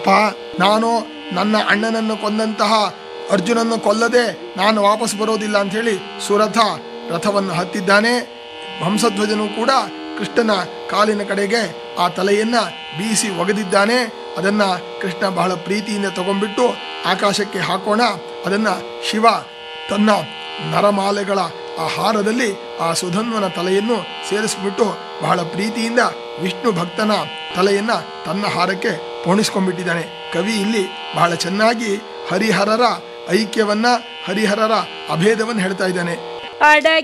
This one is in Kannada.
ಅಪ್ಪ ನಾನು ನನ್ನ ಅಣ್ಣನನ್ನು ಕೊಂದಂತಹ ಅರ್ಜುನನ್ನು ಕೊಲ್ಲದೆ ನಾನು ವಾಪಸ್ ಬರೋದಿಲ್ಲ ಅಂತ ಹೇಳಿ ಸುರಥ ರಥವನ್ನು ಹತ್ತಿದ್ದಾನೆ ಹಂಸಧ್ವಜನು ಕೂಡ ಕೃಷ್ಣನ ಕಾಲಿನ ಕಡೆಗೆ ಆ ತಲೆಯನ್ನ ಬೀಸಿ ಒಗೆದಿದ್ದಾನೆ ಅದನ್ನ ಕೃಷ್ಣ ಬಹಳ ಪ್ರೀತಿಯಿಂದ ತಗೊಂಡ್ಬಿಟ್ಟು ಆಕಾಶಕ್ಕೆ ಹಾಕೋಣ ಅದನ್ನ ಶಿವ ತನ್ನ ನರಮಾಲೆಗಳ ಆ ಹಾರದಲ್ಲಿ ಆ ಸುಧನ್ವನ ತಲೆಯನ್ನು ಸೇರಿಸ್ಬಿಟ್ಟು ಬಹಳ ಪ್ರೀತಿಯಿಂದ ವಿಷ್ಣು ಭಕ್ತನ ತಲೆಯನ್ನ ತನ್ನ ಹಾರಕ್ಕೆ ಪೋಣಿಸ್ಕೊಂಡ್ಬಿಟ್ಟಿದ್ದಾನೆ ಕವಿ ಇಲ್ಲಿ ಬಹಳ ಚೆನ್ನಾಗಿ ಹರಿಹರರ ಐಕ್ಯವನ್ನ ಹರಿಹರರ ಅಭೇದವನ್ನು ಹೇಳ್ತಾ ಇದ್ದಾನೆ ಅಡಗಿ